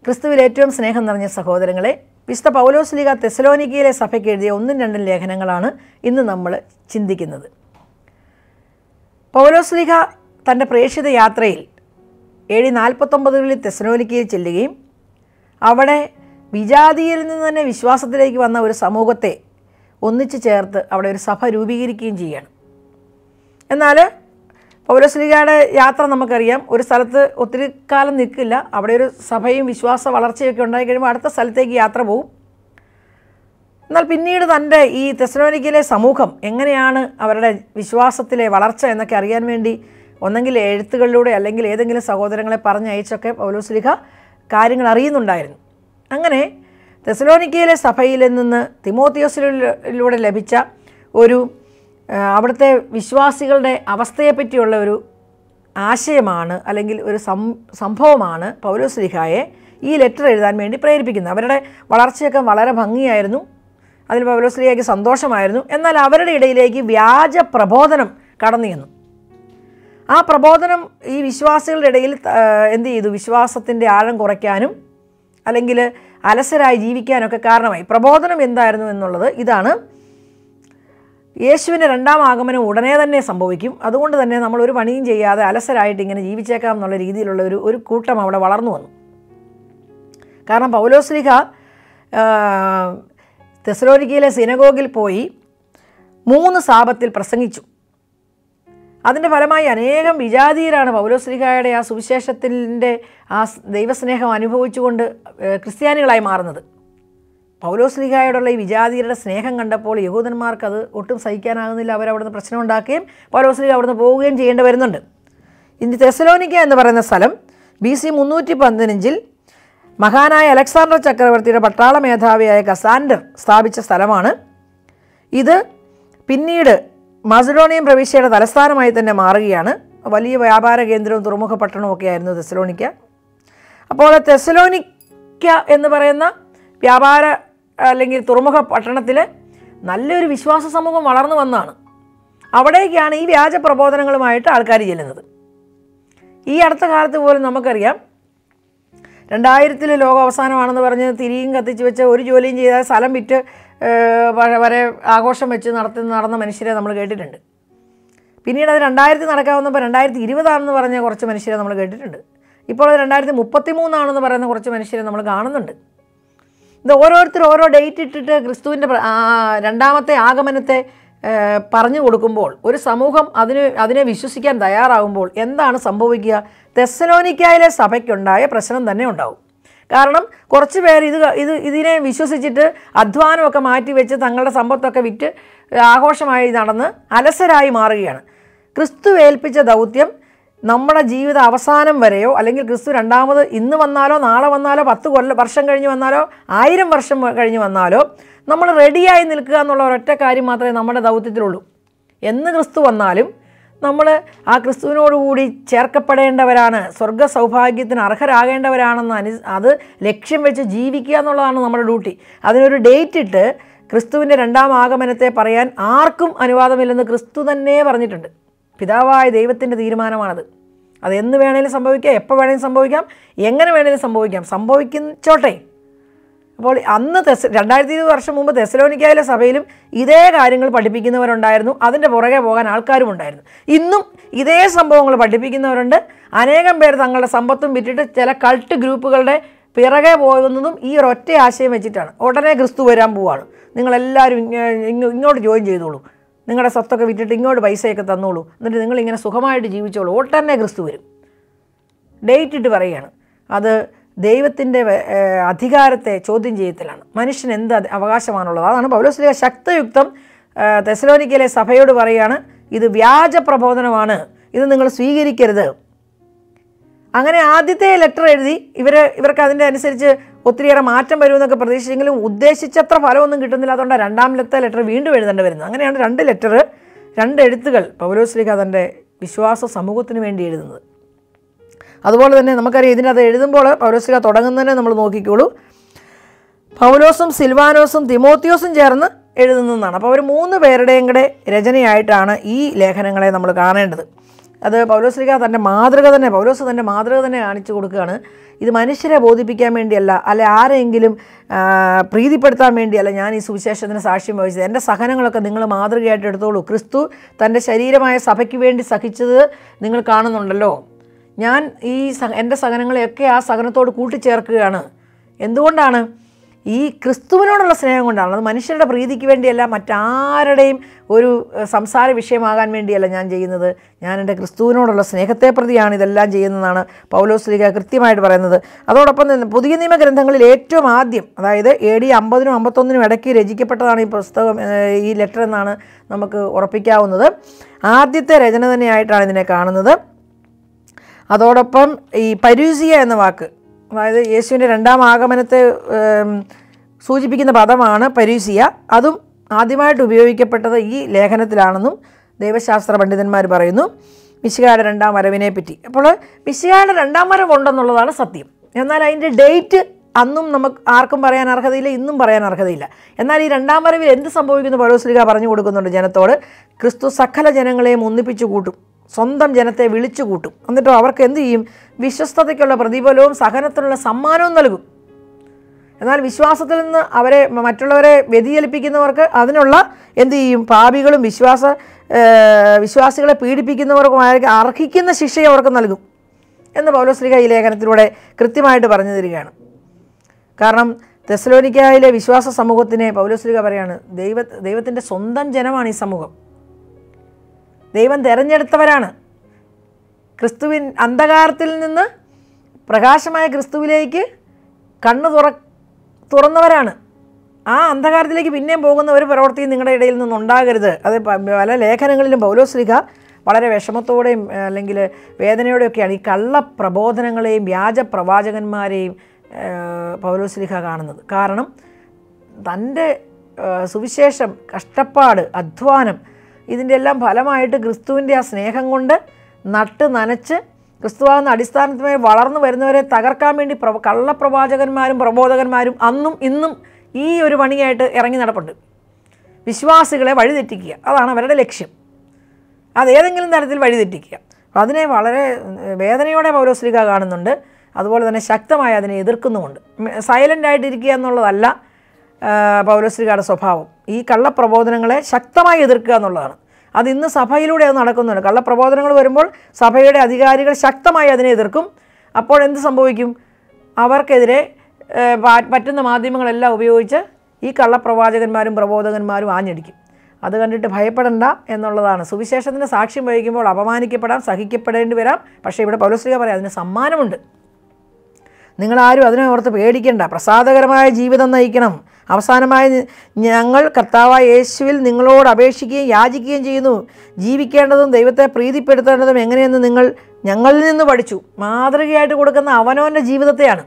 ക്രിസ്തുവിൽ ഏറ്റവും സ്നേഹം നിറഞ്ഞ സഹോദരങ്ങളെ വിശുദ്ധ പൗലോസ്ലിക തെസലോനിക്കയിലെ സഭയ്ക്ക് എഴുതിയ ഒന്നും രണ്ടും ലേഖനങ്ങളാണ് ഇന്ന് നമ്മൾ ചിന്തിക്കുന്നത് പൗലോസ്ലിക തൻ്റെ പ്രേക്ഷിത യാത്രയിൽ ഏഴ് നാൽപ്പത്തൊമ്പതുകളിൽ തെസലോനിക്കയിൽ ചെല്ലുകയും അവിടെ വിജാതിയിൽ നിന്ന് തന്നെ വിശ്വാസത്തിലേക്ക് വന്ന ഒരു സമൂഹത്തെ ഒന്നിച്ചു ചേർത്ത് അവിടെ ഒരു സഭ രൂപീകരിക്കുകയും ചെയ്യുകയാണ് എന്നാൽ പൗരസ്ലിഗയുടെ യാത്ര നമുക്കറിയാം ഒരു സ്ഥലത്ത് ഒത്തിരി കാലം നിൽക്കില്ല അവിടെ ഒരു സഭയും വിശ്വാസ വളർച്ചയൊക്കെ ഉണ്ടായി കഴിയുമ്പോൾ അടുത്ത സ്ഥലത്തേക്ക് യാത്ര പോകും എന്നാൽ പിന്നീട് തൻ്റെ ഈ തെസലോനിക്കയിലെ സമൂഹം എങ്ങനെയാണ് അവരുടെ വിശ്വാസത്തിലെ വളർച്ച എന്നൊക്കെ അറിയാൻ വേണ്ടി ഒന്നെങ്കിൽ എഴുത്തുകളിലൂടെ അല്ലെങ്കിൽ ഏതെങ്കിലും സഹോദരങ്ങളെ പറഞ്ഞയച്ചൊക്കെ പൗലോസ്ലിഹ കാര്യങ്ങൾ അറിയുന്നുണ്ടായിരുന്നു അങ്ങനെ തെസലോനിക്കയിലെ സഭയിൽ നിന്ന് തിമോത്തിയോസിലൂടെ ലഭിച്ച ഒരു ആ, അവിടുത്തെ വിശ്വാസികളുടെ അവസ്ഥയെപ്പറ്റിയുള്ള ഒരു ആശയമാണ് അല്ലെങ്കിൽ ഒരു സം സംഭവമാണ് പൗലോസ്ലിഹായെ ഈ ലെറ്റർ എഴുതാൻ വേണ്ടി പ്രേരിപ്പിക്കുന്നത് അവരുടെ വളർച്ചയൊക്കെ വളരെ ഭംഗിയായിരുന്നു അതിൽ പൗലോസ്ലിഹയ്ക്ക് സന്തോഷമായിരുന്നു എന്നാൽ അവരുടെ ഇടയിലേക്ക് വ്യാജ പ്രബോധനം കടന്നു ചെന്നു ആ പ്രബോധനം ഈ വിശ്വാസികളുടെ ഇടയിൽ ആ, എന്ത് ചെയ്തു വിശ്വാസത്തിൻ്റെ ആഴം കുറയ്ക്കാനും അല്ലെങ്കിൽ അലസരായി ജീവിക്കാനൊക്കെ കാരണമായി പ്രബോധനം എന്തായിരുന്നു എന്നുള്ളത് ഇതാണ് യേശുവിൻ്റെ രണ്ടാം ആഗമനം ഉടനെ തന്നെ സംഭവിക്കും അതുകൊണ്ട് തന്നെ നമ്മൾ ഒരു പണിയും ചെയ്യാതെ അലസരായിട്ട് ഇങ്ങനെ ജീവിച്ചേക്കാം എന്നുള്ള രീതിയിലുള്ള ഒരു ഒരു കൂട്ടം അവിടെ വളർന്നു വന്നു കാരണം പൗലോസ്ലിഹ തെസലോനിക്കയിലെ സിനഗോഗിൽ പോയി മൂന്ന് സാപത്തിൽ പ്രസംഗിച്ചു അതിൻ്റെ ഫലമായി അനേകം വിജാതീയരാണ് പൗലോസ്ലിഹായുടെ ആ സുവിശേഷത്തിൻ്റെ ആ സ് ദൈവസ്നേഹം അനുഭവിച്ചുകൊണ്ട് ഏഹ്, ക്രിസ്ത്യാനികളായി മാറുന്നത് പൗലോസ്ലിഹായോടുള്ള ഈ വിജാതീയരുടെ സ്നേഹം കണ്ടപ്പോൾ യഹൂദന്മാർക്ക് അത് ഒട്ടും സഹിക്കാനാകുന്നില്ല അവരവിടുന്ന് പ്രശ്നം ഉണ്ടാക്കുകയും പൗലോസ്ലിഹ അവിടുന്ന് പോവുകയും ചെയ്യേണ്ടി വരുന്നുണ്ട് ഇനി തെസലോനിക്ക എന്ന് പറയുന്ന സ്ഥലം ബി സി മുന്നൂറ്റി പതിനഞ്ചിൽ മഹാനായ അലക്സാണ്ടർ ചക്രവർത്തിയുടെ പട്ടാള മേധാവിയായ കസാൻഡർ സ്ഥാപിച്ച സ്ഥലമാണ് ഇത് പിന്നീട് മസഡോണിയൻ പ്രവിശ്യയുടെ തലസ്ഥാനമായി തന്നെ മാറുകയാണ് വലിയ വ്യാപാര കേന്ദ്രവും തുറമുഖ പട്ടണവും ഒക്കെ ആയിരുന്നു തെസലോണിക്ക അപ്പോൾ തെസലോനിക്ക എന്ന് പറയുന്ന വ്യാപാര അല്ലെങ്കിൽ തുറമുഖ പട്ടണത്തിൽ നല്ലൊരു വിശ്വാസ സമൂഹം വളർന്നു വന്നാണ് അവിടേക്കാണ് ഈ വ്യാജ പ്രബോധനങ്ങളുമായിട്ട് ആൾക്കാർ ചെല്ലുന്നത് ഈ അടുത്ത കാലത്ത് പോലും നമുക്കറിയാം രണ്ടായിരത്തിൽ ലോകം അവസാനമാണെന്ന് പറഞ്ഞ് തിരിയും കത്തിച്ച് വെച്ച് ഒരു ജോലിയും ചെയ്താൽ സ്ഥലം വിറ്റ് ഏഹ്, വരെ- വരെ ആഘോഷം വെച്ച് നടത്തി നടന്ന മനുഷ്യരെ നമ്മൾ കേട്ടിട്ടുണ്ട് പിന്നീട് അത് രണ്ടായിരത്തി നടക്കാവുന്നപ്പോൾ രണ്ടായിരത്തി ഇരുപതാണെന്ന് പറഞ്ഞ കുറച്ച് മനുഷ്യരെ നമ്മൾ കേട്ടിട്ടുണ്ട് ഇപ്പോൾ അത് രണ്ടായിരത്തി മുപ്പത്തി മൂന്നാണെന്ന് പറയുന്ന കുറച്ച് മനുഷ്യരെ നമ്മൾ കാണുന്നുണ്ട് ഇത് ഓരോരുത്തർ ഓരോ ഡേറ്റ് ഇട്ടിട്ട് ക്രിസ്തുവിൻ്റെ പ്ര- ആ, രണ്ടാമത്തെ ആഗമനത്തെ ഏഹ്, പറഞ്ഞു കൊടുക്കുമ്പോൾ ഒരു സമൂഹം അതിന് അതിനെ വിശ്വസിക്കാൻ തയ്യാറാകുമ്പോൾ എന്താണ് സംഭവിക്കുക തെസ്സലോനിക്കായിലെ സഭയ്ക്കുണ്ടായ പ്രശ്നം തന്നെ ഉണ്ടാവും കാരണം കുറച്ച് പേര് ഇത് ക- ഇത് ഇതിനെ വിശ്വസിച്ചിട്ട് അധ്വാനമൊക്കെ മാറ്റി വെച്ച് തങ്ങളുടെ സമ്പത്തൊക്കെ വിറ്റ് ആഘോഷമായി നടന്ന് അലസരായി മാറുകയാണ് ക്രിസ്തു ഏൽപ്പിച്ച ദൗത്യം നമ്മുടെ ജീവിത അവസാനം വരെയോ അല്ലെങ്കിൽ ക്രിസ്തു രണ്ടാമത് ഇന്ന് വന്നാലോ നാളെ വന്നാലോ പത്ത് കൊല്ല വർഷം കഴിഞ്ഞ് വന്നാലോ ആയിരം വർഷം കഴിഞ്ഞ് വന്നാലോ നമ്മൾ റെഡിയായി നിൽക്കുക എന്നുള്ള ഒരൊറ്റ കാര്യം മാത്രമേ നമ്മുടെ ദൗത്യത്തിലുള്ളൂ എന്ന് ക്രിസ്തു വന്നാലും നമ്മൾ ആ ക്രിസ്തുവിനോടുകൂടി ചേർക്കപ്പെടേണ്ടവരാണ് സ്വർഗ സൗഭാഗ്യത്തിന് അർഹരാകേണ്ടവരാണെന്ന് അനു അത് ലക്ഷ്യം വെച്ച് ജീവിക്കുക എന്നുള്ളതാണ് നമ്മുടെ ഡ്യൂട്ടി അതിനൊരു ഡേറ്റ് ഇട്ട് ക്രിസ്തുവിൻ്റെ രണ്ടാം ആഗമനത്തെ പറയാൻ ആർക്കും അനുവാദമില്ലെന്ന് ക്രിസ്തു തന്നെ പറഞ്ഞിട്ടുണ്ട് പിതാവായ ദൈവത്തിൻ്റെ തീരുമാനമാണത് അത് എന്ന് വേണേലും സംഭവിക്കാം എപ്പോൾ വേണേലും സംഭവിക്കാം എങ്ങനെ വേണേലും സംഭവിക്കാം സംഭവിച്ചോട്ടെ അപ്പോൾ അന്ന് തെസ് രണ്ടായിരത്തി ഇരുപത് വർഷം മുമ്പ് തെസലോനിക്കായിലെ സഭയിലും ഇതേ കാര്യങ്ങൾ പഠിപ്പിക്കുന്നവരുണ്ടായിരുന്നു അതിൻ്റെ പുറകെ പോകാൻ ആൾക്കാരും ഉണ്ടായിരുന്നു ഇന്നും ഇതേ സംഭവങ്ങൾ പഠിപ്പിക്കുന്നവരുണ്ട് അനേകം പേർ തങ്ങളുടെ സമ്പത്തും വിറ്റിട്ട് ചില കൾട്ട് ഗ്രൂപ്പുകളുടെ പിറകെ പോകുന്നതും ഈ ഒരൊറ്റ ആശയം വെച്ചിട്ടാണ് ഉടനെ ക്രിസ്തു വരാൻ പോവാണ് നിങ്ങളെല്ലാവരും ഇങ്ങ- ഇങ്ങ- ഇങ്ങോട്ട് ജോയിൻ ചെയ്തോളൂ നിങ്ങളുടെ സ്വത്തൊക്കെ വിറ്റിട്ട് ഇങ്ങോട്ട് പൈസയൊക്കെ തന്നോളൂ എന്നിട്ട് നിങ്ങളിങ്ങനെ സുഖമായിട്ട് ജീവിച്ചോളൂ ഉടനെ ക്രിസ്തു വരും ഡേറ്റ് ഇട്ട് പറയുകയാണ് അത് ദൈവത്തിൻ്റെ ഏഹ്, അധികാരത്തെ ചോദ്യം ചെയ്യത്തിലാണ് മനുഷ്യന് എന്ത് അധ- അവകാശമാണുള്ളത് അതാണ് പൗലോസ്ലിയ ശക്തയുക്തം ഏഹ്, തെസലോനിക്കയിലെ സഭയോട് പറയുകയാണ് ഇത് വ്യാജ പ്രബോധനമാണ് ഇത് നിങ്ങൾ സ്വീകരിക്കരുത് അങ്ങനെ ആദ്യത്തെ ലെറ്റർ എഴുതി ഇവർ ഇവർക്ക് അതിൻ്റെ അനുസരിച്ച് ഒത്തിരിയേറെ മാറ്റം വരുമെന്നൊക്കെ പ്രതീക്ഷിച്ചെങ്കിലും ഉദ്ദേശിച്ചത്ര ഫലമൊന്നും കിട്ടുന്നില്ല അതുകൊണ്ട് രണ്ടാമത്തെ ലെറ്റർ വീണ്ടും എഴുതേണ്ടി വരുന്നത് അങ്ങനെയാണ് രണ്ട് ലെറ്റർ രണ്ട് എഴുത്തുകൾ പൗലോസ്ലിക തൻ്റെ വിശ്വാസ സമൂഹത്തിന് വേണ്ടി എഴുതുന്നത് അതുപോലെ തന്നെ നമുക്കറിയാം ഇതിനകത്ത് എഴുതുമ്പോൾ പൗലോസ്ലിക തുടങ്ങുന്നതിനെ നമ്മൾ നോക്കിക്കോളൂ പൗലോസും സിൽവാനോസും തിമോത്തിയോസും ചേർന്ന് എഴുതുന്നതാണ് അപ്പോൾ അവർ മൂന്ന് പേരുടെയും കൂടെ രചനയായിട്ടാണ് ഈ ലേഖനങ്ങളെ നമ്മൾ കാണേണ്ടത് അത് പൗലോസ്ലിക തൻ്റെ മാതൃക തന്നെ പൗലോസ് തൻ്റെ മാതൃക തന്നെ കാണിച്ചു കൊടുക്കുകയാണ് ഇത് മനുഷ്യരെ ബോധിപ്പിക്കാൻ വേണ്ടിയല്ല അല്ലെ ആരെങ്കിലും ആ, പ്രീതിപ്പെടുത്താൻ വേണ്ടിയല്ല ഞാൻ ഈ സുവിശേഷത്തിന് സാക്ഷ്യം വഹിച്ചത് എൻ്റെ സഹനങ്ങളൊക്കെ നിങ്ങൾ മാതൃകയായിട്ട് എടുത്തോളൂ ക്രിസ്തു തൻ്റെ ശരീരമായ സഭയ്ക്ക് വേണ്ടി സഹിച്ചത് നിങ്ങൾ കാണുന്നുണ്ടല്ലോ ഞാൻ ഈ സഹ എൻ്റെ സഹനങ്ങളെയൊക്കെ ആ സഹനത്തോട് കൂട്ടിച്ചേർക്കുകയാണ് എന്തുകൊണ്ടാണ് ഈ ക്രിസ്തുവിനോടുള്ള സ്നേഹം കൊണ്ടാണ് അത് മനുഷ്യരുടെ പ്രീതിക്ക് വേണ്ടിയല്ല മറ്റാരുടെയും ഒരു ഏഹ്, സംസാര വിഷയമാകാൻ വേണ്ടിയല്ല ഞാൻ ചെയ്യുന്നത് ഞാൻ എൻ്റെ ക്രിസ്തുവിനോടുള്ള സ്നേഹത്തെ പ്രതിയാണ് ഇതെല്ലാം ചെയ്യുന്നതാണ് പൗലോസ് ലീഗ കൃത്യമായിട്ട് പറയുന്നത് അതോടൊപ്പം തന്നെ പുതിയ നിയമ ഗ്രന്ഥങ്ങളിൽ ഏറ്റവും ആദ്യം അതായത് എ ഡി അമ്പതിനും അമ്പത്തൊന്നിനും ഇടയ്ക്ക് രചിക്കപ്പെട്ടതാണ് ഈ പുസ്തകം ഏഹ്, ഈ ലെറ്റർ എന്നാണ് നമുക്ക് ഉറപ്പിക്കാവുന്നത് ആദ്യത്തെ രചന തന്നെയായിട്ടാണ് ഇതിനെ കാണുന്നത് അതോടൊപ്പം ഈ പരൂസിയ എന്ന വാക്ക് അതായത് യേശുവിൻ്റെ രണ്ടാം ആഗമനത്തെ ഏം, സൂചിപ്പിക്കുന്ന പദമാണ് പരൂസിയ അതും ആദ്യമായിട്ട് ഉപയോഗിക്കപ്പെട്ടത് ഈ ലേഖനത്തിലാണെന്നും ദൈവശാസ്ത്ര പണ്ഡിതന്മാർ പറയുന്നു മിശികായുടെ രണ്ടാം വരവിനെ പറ്റി അപ്പോൾ മിശികായുടെ രണ്ടാം വരവ് ഉണ്ടെന്നുള്ളതാണ് സത്യം എന്നാൽ അതിൻ്റെ ഡേറ്റ് അന്നും നമുക്ക് ആർക്കും പറയാൻ അർഹതയില്ല ഇന്നും പറയാൻ അർഹതയില്ല എന്നാൽ ഈ രണ്ടാം വരവിൽ എന്ത് സംഭവിക്കുന്നു പൗലോസ്ലിക പറഞ്ഞു കൊടുക്കുന്നുണ്ട് ജനത്തോട് ക്രിസ്തു സകല ജനങ്ങളെയും ഒന്നിപ്പിച്ചു കൂട്ടും സ്വന്തം ജനത്തെ വിളിച്ചു കൂട്ടും എന്നിട്ടോ അവർക്ക് എന്ത് ചെയ്യും വിശ്വസ്തതയ്ക്കുള്ള പ്രതിഫലവും സഹനത്തിനുള്ള സമ്മാനവും നൽകും എന്നാൽ വിശ്വാസത്തിൽ നിന്ന് അവരെ മറ്റുള്ളവരെ വ്യതിചലിപ്പിക്കുന്നവർക്ക് അതിനുള്ള എന്ത് ചെയ്യും പാപികളും വിശ്വാസ ഏഹ്, വിശ്വാസികളെ പീഡിപ്പിക്കുന്നവർക്കുമായിരിക്കും അർഹിക്കുന്ന ശിക്ഷയെ അവർക്ക് നൽകും എന്ന് പൗലോസ്ലിക ഈ ലേഖനത്തിലൂടെ കൃത്യമായിട്ട് പറഞ്ഞു തരികയാണ് കാരണം തെസലോനിക്കായിലെ വിശ്വാസ സമൂഹത്തിനെ പൗലോസ്ലിക പറയാണ് ദൈവ ദൈവത്തിൻ്റെ സ്വന്തം ജനമാണ് ഈ സമൂഹം ദൈവം തിരഞ്ഞെടുത്തവരാണ് ക്രിസ്തുവിൻ അന്ധകാരത്തിൽ നിന്ന് പ്രകാശമായ ക്രിസ്തുവിലേക്ക് കണ്ണു തുറ തുറന്നവരാണ് ആ അന്ധകാരത്തിലേക്ക് പിന്നെയും പോകുന്ന ഒരു പ്രവൃത്തിയും നിങ്ങളുടെ ഇടയിൽ നിന്നുണ്ടാകരുത് അത് പ- പല ലേഖനങ്ങളിലും പൗലോശ്രീക വളരെ വിഷമത്തോടെയും ഏ, അല്ലെങ്കിൽ വേദനയോടെയൊക്കെയാണ് ഈ കള്ള പ്രബോധനങ്ങളെയും വ്യാജ പ്രവാചകന്മാരെയും പൗലോശ്രീഖ കാണുന്നത് കാരണം തൻ്റെ ആ, സുവിശേഷം കഷ്ടപ്പാട് അധ്വാനം ഇതിൻ്റെ എല്ലാം ഫലമായിട്ട് ക്രിസ്തുവിൻ്റെ ആ സ്നേഹം കൊണ്ട് നട്ട് നനച്ച് ക്രിസ്തുവാകുന്ന അടിസ്ഥാനത്തിന്മേൽ വളർന്നു വരുന്നവരെ തകർക്കാൻ വേണ്ടി പ്രവ കള്ളപ്രവാചകന്മാരും പ്രബോധകന്മാരും അന്നും ഇന്നും ഈ ഒരു പണിയായിട്ട് ഇറങ്ങി നടപ്പുണ്ട് വിശ്വാസികളെ വഴിതെറ്റിക്കുക അതാണ് അവരുടെ ലക്ഷ്യം അതേതെങ്കിലും തരത്തിൽ വഴിതെറ്റിക്കുക അപ്പോൾ അതിനെ വളരെ ഏഹ്, വേദനയോടെ പൗലോസ്ലിക കാണുന്നുണ്ട് അതുപോലെ തന്നെ ശക്തമായി അതിനെ എതിർക്കുന്നുമുണ്ട് സൈലൻ്റ് ആയിട്ടിരിക്കുക എന്നുള്ളതല്ല ആഹ്, പൗലോസ്ലികയുടെ സ്വഭാവം ഈ കള്ളപ്രബോധനങ്ങളെ ശക്തമായി എതിർക്കുക എന്നുള്ളതാണ് അത് ഇന്ന് സഭയിലൂടെ അത് നടക്കുന്നുണ്ട് കള്ളപ്രബോധനങ്ങൾ വരുമ്പോൾ സഭയുടെ അധികാരികൾ ശക്തമായി അതിനെ എതിർക്കും അപ്പോൾ എന്ത് സംഭവിക്കും അവർക്കെതിരെ ഏഹ്, പ- പറ്റുന്ന മാധ്യമങ്ങളെല്ലാം ഉപയോഗിച്ച് ഈ കള്ളപ്രവാചകന്മാരും പ്രബോധകന്മാരും ആഞ്ഞടിക്കും അത് കണ്ടിട്ട് ഭയപ്പെടണ്ട എന്നുള്ളതാണ് സുവിശേഷത്തിന് സാക്ഷ്യം വഹിക്കുമ്പോൾ അപമാനിക്കപ്പെടാം സഹിക്കപ്പെടേണ്ടി വരാം പക്ഷേ ഇവിടെ പൗലോസ്ലിക പറയാം അതിന് സമ്മാനമുണ്ട് നിങ്ങളാരും അതിനെ ഓർത്ത് പേടിക്കണ്ട പ്രസാദകരമായ ജീവിതം നയിക്കണം അവസാനമായി നി- ഞങ്ങൾ കർത്താവായ യേശുവിൽ നിങ്ങളോട് അപേക്ഷിക്കുകയും യാചിക്കുകയും ചെയ്യുന്നു ജീവിക്കേണ്ടതും ദൈവത്തെ പ്രീതിപ്പെടുത്തേണ്ടതും എങ്ങനെയെന്ന് നിങ്ങൾ ഞങ്ങളിൽ നിന്ന് പഠിച്ചു മാതൃകയായിട്ട് കൊടുക്കുന്ന അവനവൻ്റെ ജീവിതത്തെയാണ്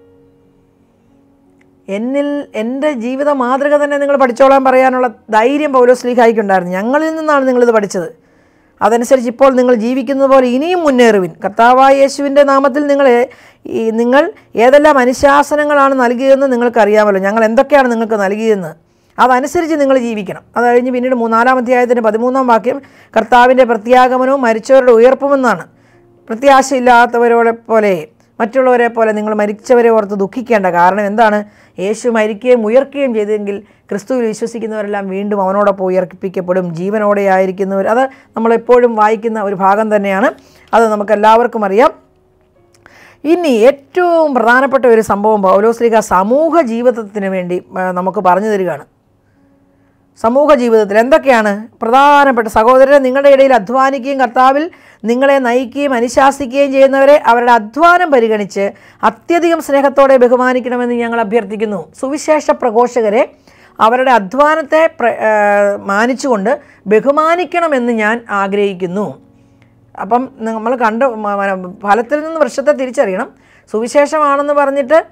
എന്നിൽ എൻ്റെ ജീവിത മാതൃക തന്നെ നിങ്ങൾ പഠിച്ചോളാൻ പറയാനുള്ള ധൈര്യം പൗലോസ്ലീഹായിക്കുണ്ടായിരുന്നു ഞങ്ങളിൽ നിന്നാണ് നിങ്ങളിത് പഠിച്ചത് അതനുസരിച്ച് ഇപ്പോൾ നിങ്ങൾ ജീവിക്കുന്നത് പോലെ ഇനിയും മുന്നേറുവിൻ കർത്താവായ യേശുവിൻ്റെ നാമത്തിൽ നിങ്ങളെ ഈ നിങ്ങൾ ഏതെല്ലാം അനുശാസനങ്ങളാണ് നൽകിയതെന്ന് നിങ്ങൾക്കറിയാമല്ലോ ഞങ്ങൾ എന്തൊക്കെയാണ് നിങ്ങൾക്ക് നൽകിയതെന്ന് അതനുസരിച്ച് നിങ്ങൾ ജീവിക്കണം അത് കഴിഞ്ഞ് പിന്നീട് മൂന്നാലാം അധ്യായത്തിൻ്റെ പതിമൂന്നാം വാക്യം കർത്താവിൻ്റെ പ്രത്യാഗമനവും മരിച്ചവരുടെ ഉയർപ്പുമെന്നാണ് പ്രത്യാശയില്ലാത്തവരോടെ പോലെ മറ്റുള്ളവരെ പോലെ നിങ്ങൾ മരിച്ചവരെ ഓർത്ത് ദുഃഖിക്കേണ്ട കാരണം എന്താണ് യേശു മരിക്കുകയും ഉയർക്കുകയും ചെയ്തെങ്കിൽ ക്രിസ്തുവിൽ വിശ്വസിക്കുന്നവരെല്ലാം വീണ്ടും അവനോടൊപ്പം ഉയർപ്പിക്കപ്പെടും ജീവനോടെ ആയിരിക്കുന്നവർ അത് നമ്മളെപ്പോഴും വായിക്കുന്ന ഒരു ഭാഗം തന്നെയാണ് അത് നമുക്കെല്ലാവർക്കും അറിയാം ഇനി ഏറ്റവും പ്രധാനപ്പെട്ട ഒരു സംഭവം പൗലോസ്ലിക സമൂഹ ജീവിതത്തിന് വേണ്ടി ആ, നമുക്ക് പറഞ്ഞു തരികയാണ് സമൂഹ ജീവിതത്തിൽ എന്തൊക്കെയാണ് പ്രധാനപ്പെട്ട സഹോദരരെ നിങ്ങളുടെ ഇടയിൽ അധ്വാനിക്കുകയും കർത്താവിൽ നിങ്ങളെ നയിക്കുകയും അനുശാസിക്കുകയും ചെയ്യുന്നവരെ അവരുടെ അധ്വാനം പരിഗണിച്ച് അത്യധികം സ്നേഹത്തോടെ ബഹുമാനിക്കണമെന്ന് ഞങ്ങൾ അഭ്യർത്ഥിക്കുന്നു സുവിശേഷ പ്രഘോഷകരെ അവരുടെ അധ്വാനത്തെ പ്ര ആ, മാനിച്ചുകൊണ്ട് ബഹുമാനിക്കണമെന്ന് ഞാൻ ആഗ്രഹിക്കുന്നു അപ്പം നമ്മൾ കണ്ട് മ- മ- ഫലത്തിൽ നിന്ന് വൃക്ഷത്തെ തിരിച്ചറിയണം സുവിശേഷമാണെന്ന് പറഞ്ഞിട്ട്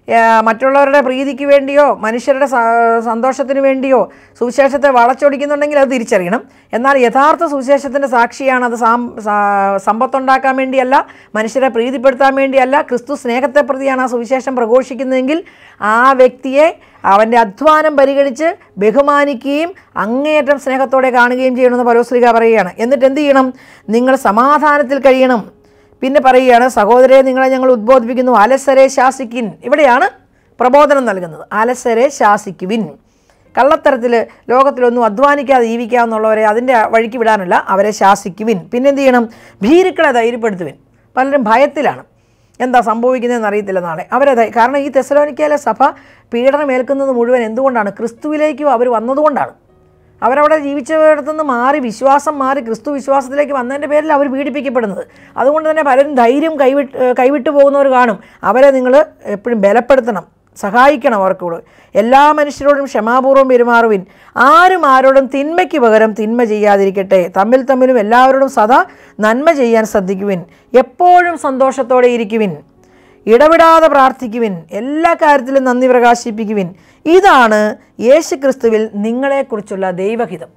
ആ, മറ്റുള്ളവരുടെ പ്രീതിക്ക് വേണ്ടിയോ മനുഷ്യരുടെ സ- സന്തോഷത്തിന് വേണ്ടിയോ സുവിശേഷത്തെ വളച്ചൊടിക്കുന്നുണ്ടെങ്കിൽ അത് തിരിച്ചറിയണം എന്നാൽ യഥാർത്ഥ സുവിശേഷത്തിൻ്റെ സാക്ഷിയാണ് അത് സാം സാ- സമ്പത്തുണ്ടാക്കാൻ വേണ്ടിയല്ല മനുഷ്യരെ പ്രീതിപ്പെടുത്താൻ വേണ്ടിയല്ല ക്രിസ്തു സ്നേഹത്തെ പ്രതിയാണ് ആ സുവിശേഷം പ്രഘോഷിക്കുന്നതെങ്കിൽ ആ വ്യക്തിയെ അവൻ്റെ അധ്വാനം പരിഗണിച്ച് ബഹുമാനിക്കുകയും അങ്ങേയറ്റം സ്നേഹത്തോടെ കാണുകയും ചെയ്യണമെന്ന് പലോസ്ലിക പറയുകയാണ് എന്നിട്ട് എന്ത് ചെയ്യണം നിങ്ങൾ സമാധാനത്തിൽ കഴിയണം പിന്നെ പറയുകയാണ് സഹോദരരെ നിങ്ങളെ ഞങ്ങൾ ഉദ്ബോധിപ്പിക്കുന്നു അലസരെ ശാസിക്കിൻ ഇവിടെയാണ് പ്രബോധനം നൽകുന്നത് അലസരെ ശാസിക്കുവിൻ കള്ളത്തരത്തിൽ ലോകത്തിലൊന്നും അധ്വാനിക്കാതെ ജീവിക്കാമെന്നുള്ളവരെ അതിൻ്റെ വഴിക്ക് വിടാനല്ല അവരെ ശാസിക്കുവിൻ പിന്നെ എന്ത് ചെയ്യണം ഭീരുക്കളെ ധൈര്യപ്പെടുത്തുവിൻ പലരും ഭയത്തിലാണ് എന്താ സംഭവിക്കുന്നതെന്ന് അറിയത്തില്ല നാളെ അവരെ ധൈ- കാരണം ഈ തെസലോനിക്കയിലെ സഭ പീഡനം ഏൽക്കുന്നത് മുഴുവൻ എന്തുകൊണ്ടാണ് ക്രിസ്തുവിലേക്കും അവർ വന്നതുകൊണ്ടാണ് അവരവിടെ ജീവിച്ചവരിടത്തുനിന്ന് മാറി വിശ്വാസം മാറി ക്രിസ്തു വിശ്വാസത്തിലേക്ക് വന്നതിൻ്റെ പേരിൽ അവർ പീഡിപ്പിക്കപ്പെടുന്നത് അതുകൊണ്ട് തന്നെ പലരും ധൈര്യം കൈവിട്ട് ഏഹ് കൈവിട്ടു പോകുന്നവർ കാണും അവരെ നിങ്ങൾ എപ്പോഴും ബലപ്പെടുത്തണം സഹായിക്കണം അവർക്കൂട് എല്ലാ മനുഷ്യരോടും ക്ഷമാപൂർവ്വം പെരുമാറുവിൻ ആരും ആരോടും തിന്മയ്ക്ക് പകരം തിന്മ ചെയ്യാതിരിക്കട്ടെ തമ്മിൽ തമ്മിലും എല്ലാവരോടും സദാ നന്മ ചെയ്യാൻ ശ്രദ്ധിക്കുവിൻ എപ്പോഴും സന്തോഷത്തോടെ ഇരിക്കുവിൻ ഇടവിടാതെ പ്രാർത്ഥിക്കുവിൻ എല്ലാ കാര്യത്തിലും നന്ദി പ്രകാശിപ്പിക്കുവിൻ ഇതാണ് യേശു ക്രിസ്തുവിൽ നിങ്ങളെക്കുറിച്ചുള്ള ദൈവഹിതം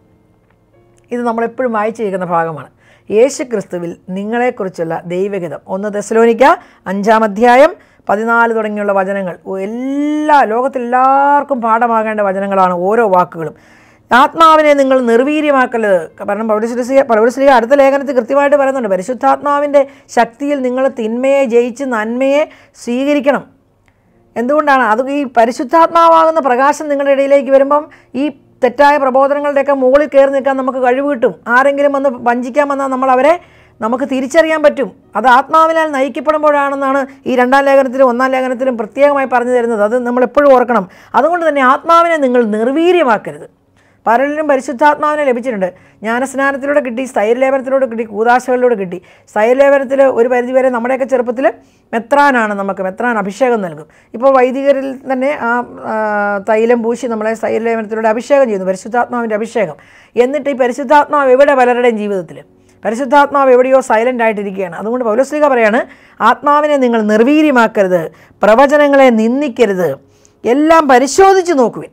ഇത് നമ്മളെപ്പോഴും വായിച്ചു കേൾക്കുന്ന ഭാഗമാണ് യേശു ക്രിസ്തുവിൽ നിങ്ങളെക്കുറിച്ചുള്ള ദൈവഹിതം ഒന്ന് തെസലോനിക്ക അഞ്ചാം അധ്യായം പതിനാല് തുടങ്ങിയുള്ള വചനങ്ങൾ ഓ, എല്ലാ ലോകത്തെല്ലാവർക്കും പാഠമാകേണ്ട വചനങ്ങളാണ് ഓരോ വാക്കുകളും ആത്മാവിനെ നിങ്ങൾ നിർവീര്യമാക്കരുത് കാരണം പൗരശ്രീ പൗരശ്രീ അടുത്ത ലേഖനത്തിൽ കൃത്യമായിട്ട് പറയുന്നുണ്ട് പരിശുദ്ധാത്മാവിൻ്റെ ശക്തിയിൽ നിങ്ങൾ തിന്മയെ ജയിച്ച് നന്മയെ സ്വീകരിക്കണം എന്തുകൊണ്ടാണ് അത് ഈ പരിശുദ്ധാത്മാവാകുന്ന പ്രകാശം നിങ്ങളുടെ ഇടയിലേക്ക് വരുമ്പം ഈ തെറ്റായ പ്രബോധനങ്ങളുടെയൊക്കെ മുകളിൽ കയറി നിൽക്കാൻ നമുക്ക് കഴിവ് കിട്ടും ആരെങ്കിലും വന്ന് വഞ്ചിക്കാൻ വന്നാൽ നമ്മൾ അവരെ നമുക്ക് തിരിച്ചറിയാൻ പറ്റും അത് ആത്മാവിനാൽ നയിക്കപ്പെടുമ്പോഴാണെന്നാണ് ഈ രണ്ടാം ലേഖനത്തിലും ഒന്നാം ലേഖനത്തിലും പ്രത്യേകമായി പറഞ്ഞു തരുന്നത് അത് നമ്മൾ എപ്പോഴും ഓർക്കണം അതുകൊണ്ട് തന്നെ ആത്മാവിനെ നിങ്ങൾ നിർവീര്യമാക്കരുത് പലരിലും പരിശുദ്ധാത്മാവിനെ ലഭിച്ചിട്ടുണ്ട് ജ്ഞാനസ്നാനത്തിലൂടെ കിട്ടി സ്ഥൈര്യലേപനത്തിലൂടെ കിട്ടി കൂതാശകളിലൂടെ കിട്ടി സ്ഥൈര്യലേപനത്തിൽ ഒരു പരിധിവരെ നമ്മുടെയൊക്കെ ചെറുപ്പത്തിൽ മെത്രാനാണ് നമുക്ക് മെത്രാൻ അഭിഷേകം നൽകും ഇപ്പോൾ വൈദികരിൽ തന്നെ ആ ആ, തൈലം പൂശി നമ്മളെ സ്ഥൈര്യലേപനത്തിലൂടെ അഭിഷേകം ചെയ്യുന്നു പരിശുദ്ധാത്മാവിൻ്റെ അഭിഷേകം എന്നിട്ട് ഈ പരിശുദ്ധാത്മാവ് എവിടെ പലരുടെയും ജീവിതത്തിൽ പരിശുദ്ധാത്മാവ് എവിടെയോ സൈലൻ്റ് ആയിട്ടിരിക്കുകയാണ് അതുകൊണ്ട് പൗലോസ്ലിക പറയാണ് ആത്മാവിനെ നിങ്ങൾ നിർവീര്യമാക്കരുത് പ്രവചനങ്ങളെ നിന്ദിക്കരുത് എല്ലാം പരിശോധിച്ച് നോക്കുവിൻ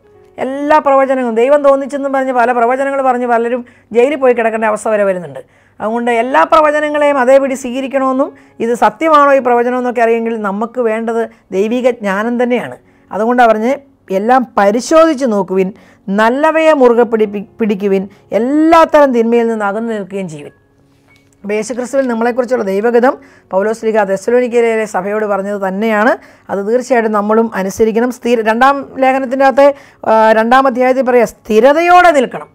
എല്ലാ പ്രവചനങ്ങളും ദൈവം തോന്നിച്ചെന്നും പറഞ്ഞ് പല പ്രവചനങ്ങൾ പറഞ്ഞ് പലരും ജയിലിൽ പോയി കിടക്കേണ്ട അവസ്ഥ വരെ വരുന്നുണ്ട് അതുകൊണ്ട് എല്ലാ പ്രവചനങ്ങളെയും അതേപടി സ്വീകരിക്കണമെന്നും ഇത് സത്യമാണോ ഈ പ്രവചനം എന്നൊക്കെ അറിയെങ്കിൽ നമുക്ക് വേണ്ടത് ദൈവിക ജ്ഞാനം തന്നെയാണ് അതുകൊണ്ടാണ് പറഞ്ഞ് എല്ലാം പരിശോധിച്ച് നോക്കുവിൻ നല്ലവയെ മുറുകെ പിടിപ്പി പിടിക്കുവിൻ എല്ലാത്തരം തിന്മയിൽ നിന്ന് അകന്നു നിൽക്കുകയും ചെയ്യുവിൻ അപ്പോൾ യേശുക്രിസ്തുവിൽ നമ്മളെക്കുറിച്ചുള്ള ദൈവഗതം പൗലോസ്ലിക തെസ്സലോനിക്കയിലെ സഭയോട് പറഞ്ഞത് തന്നെയാണ് അത് തീർച്ചയായിട്ടും നമ്മളും അനുസരിക്കണം സ്ഥിര രണ്ടാം ലേഖനത്തിൻ്റെ അകത്തെ ആ, രണ്ടാം അധ്യായത്തിൽ പറയാം സ്ഥിരതയോടെ നിൽക്കണം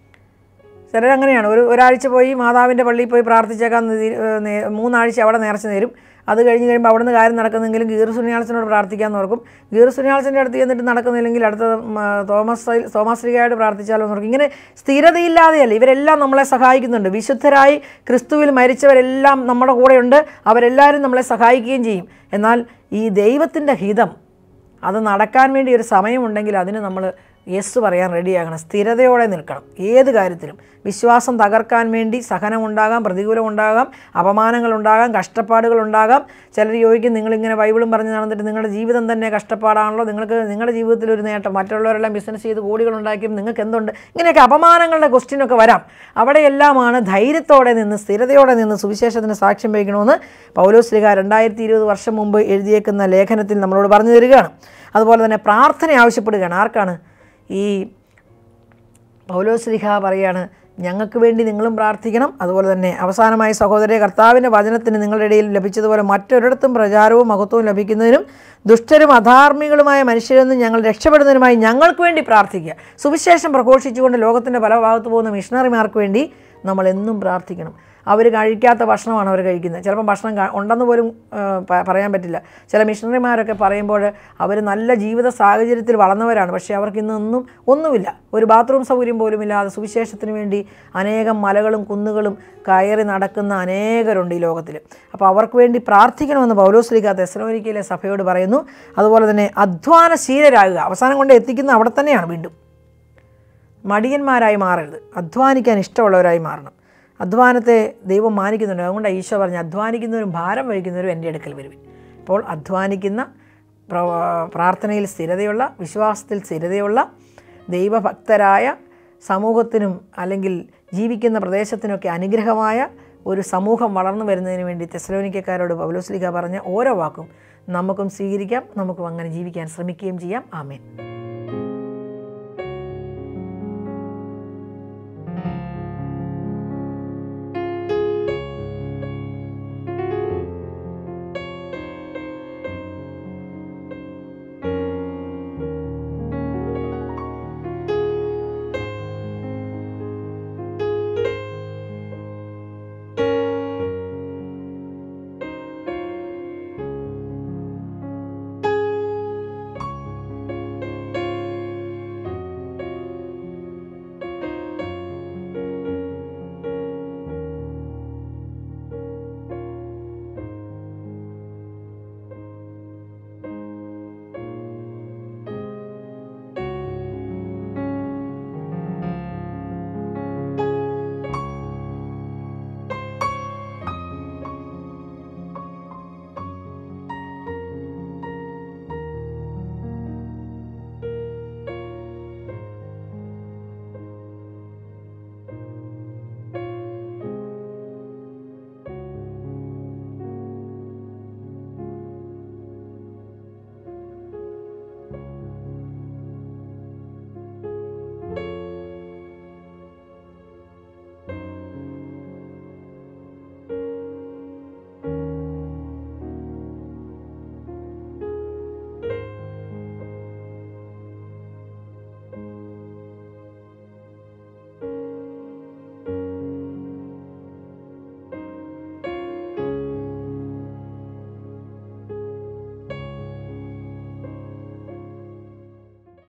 ചിലരങ്ങനെയാണ് ഒരു ഒരാഴ്ച പോയി മാതാവിൻ്റെ പള്ളിയിൽ പോയി പ്രാർത്ഥിച്ചേക്കാൻ നി- ഏ, നേ- മൂന്നാഴ്ച അവിടെ നേർച്ച നേരും അത് കഴിഞ്ഞ് കഴിയുമ്പോൾ അവിടുന്ന് കാര്യം നടക്കുന്നെങ്കിലും ഗീർ സുനിയാൾസിനോട് പ്രാർത്ഥിക്കാൻ ഓർക്കും ഗീർ സുനിയാൾസിൻ്റെ അടുത്ത് ചെന്നിട്ട് നടക്കുന്നില്ലെങ്കിൽ അടുത്ത ഉം, ആ, തോമസ് തോമസ് ശ്രീകായോട് പ്രാർത്ഥിച്ചാലോ എന്ന് ഓർക്കും ഇങ്ങനെ സ്ഥിരതയില്ലാതെയല്ല ഇവരെല്ലാം നമ്മളെ സഹായിക്കുന്നുണ്ട് വിശുദ്ധരായി ക്രിസ്തുവിൽ മരിച്ചവരെല്ലാം നമ്മുടെ കൂടെയുണ്ട് അവരെല്ലാവരും നമ്മളെ സഹായിക്കുകയും ചെയ്യും എന്നാൽ ഈ ദൈവത്തിൻ്റെ ഹിതം അത് നടക്കാൻ വേണ്ടി ഒരു സമയമുണ്ടെങ്കിൽ അതിന് നമ്മൾ യെസ് പറയാൻ റെഡിയാകണം സ്ഥിരതയോടെ നിൽക്കണം ഏത് കാര്യത്തിലും വിശ്വാസം തകർക്കാൻ വേണ്ടി സഹനമുണ്ടാകാം പ്രതികൂലമുണ്ടാകാം അപമാനങ്ങളുണ്ടാകാം കഷ്ടപ്പാടുകളുണ്ടാകാം ചിലർ ചോദിക്കും നിങ്ങളിങ്ങനെ ബൈബിളും പറഞ്ഞ് നടന്നിട്ട് നിങ്ങളുടെ ജീവിതം തന്നെ കഷ്ടപ്പാടാണല്ലോ നിങ്ങൾക്ക് നിങ്ങളുടെ ജീവിതത്തിൽ ഒരു നേട്ടം മറ്റുള്ളവരെല്ലാം ബിസിനസ് ചെയ്ത് കോടികളുണ്ടാക്കിയും നിങ്ങൾക്ക് എന്തുണ്ട് ഇങ്ങനെയൊക്കെ അപമാനങ്ങളുടെ ക്വസ്റ്റ്യനൊക്കെ വരാം അവിടെയെല്ലാമാണ് ധൈര്യത്തോടെ നിന്ന് സ്ഥിരതയോടെ നിന്ന് സുവിശേഷത്തിന് സാക്ഷ്യം വഹിക്കണമെന്ന് പൗലോസ്ലിക രണ്ടായിരത്തി ഇരുപത് വർഷം മുമ്പ് എഴുതിയേക്കുന്ന ലേഖനത്തിൽ നമ്മളോട് പറഞ്ഞു തരികയാണ് അതുപോലെ തന്നെ പ്രാർത്ഥന ആവശ്യപ്പെടുകയാണ് ആർക്കാണ് ഈ പൗലോസ്ലിഹ പറയാണ് ഞങ്ങൾക്ക് വേണ്ടി നിങ്ങളും പ്രാർത്ഥിക്കണം അതുപോലെ തന്നെ അവസാനമായി സഹോദര കർത്താവിൻ്റെ വചനത്തിന് നിങ്ങളുടെ ഇടയിൽ ലഭിച്ചതുപോലെ മറ്റൊരിടത്തും പ്രചാരവും മഹത്വവും ലഭിക്കുന്നതിനും ദുഷ്ടരും അധാർമികളുമായ മനുഷ്യരിൽ നിന്ന് ഞങ്ങൾ രക്ഷപ്പെടുന്നതിനുമായി ഞങ്ങൾക്ക് വേണ്ടി പ്രാർത്ഥിക്കുക സുവിശേഷം പ്രഘോഷിച്ചുകൊണ്ട് ലോകത്തിൻ്റെ പല ഭാഗത്ത് പോകുന്ന മിഷണറിമാർക്ക് വേണ്ടി നമ്മൾ എന്നും പ്രാർത്ഥിക്കണം അവർ കഴിക്കാത്ത ഭക്ഷണമാണ് അവർ കഴിക്കുന്നത് ചിലപ്പോൾ ഭക്ഷണം കാ- ഉണ്ടെന്ന് പോലും ആ, പ- പറയാൻ പറ്റില്ല ചില മിഷണറിമാരൊക്കെ പറയുമ്പോൾ അവർ നല്ല ജീവിത സാഹചര്യത്തിൽ വളർന്നവരാണ് പക്ഷേ അവർക്ക് ഇന്നൊന്നും ഒന്നുമില്ല ഒരു ബാത്റൂം സൗകര്യം പോലും ഇല്ലാതെ സുവിശേഷത്തിന് വേണ്ടി അനേകം മലകളും കുന്നുകളും കയറി നടക്കുന്ന അനേകരുണ്ട് ഈ ലോകത്തിൽ അപ്പോൾ അവർക്ക് വേണ്ടി പ്രാർത്ഥിക്കണമെന്ന് പൗലോസ്ലിക തെസ്സലോനിക്കയിലെ സഭയോട് പറയുന്നു അതുപോലെ തന്നെ അധ്വാനശീലരാകുക അവസാനം കൊണ്ട് എത്തിക്കുന്ന അവിടെ തന്നെയാണ് വീണ്ടും മടിയന്മാരായി മാറരുത് അധ്വാനിക്കാൻ ഇഷ്ടമുള്ളവരായി മാറണം അധ്വാനത്തെ ദൈവം മാനിക്കുന്നുണ്ട് അതുകൊണ്ടാണ് ഈശോ പറഞ്ഞ് അധ്വാനിക്കുന്നവരും ഭാരം വഹിക്കുന്നവരും എൻ്റെ അടുക്കൽ വരുവിൻ അപ്പോൾ അധ്വാനിക്കുന്ന പ്ര- പ്രാർത്ഥനയിൽ സ്ഥിരതയുള്ള വിശ്വാസത്തിൽ സ്ഥിരതയുള്ള ദൈവഭക്തരായ സമൂഹത്തിനും അല്ലെങ്കിൽ ജീവിക്കുന്ന പ്രദേശത്തിനൊക്കെ അനുഗ്രഹമായ ഒരു സമൂഹം വളർന്നു വരുന്നതിന് വേണ്ടി തെസലോനിക്കക്കാരോട് പൗലോസ്ലിക പറഞ്ഞ ഓരോ വാക്കും നമുക്കും സ്വീകരിക്കാം നമുക്കും അങ്ങനെ ജീവിക്കാൻ ശ്രമിക്കുകയും ചെയ്യാം ആമേൻ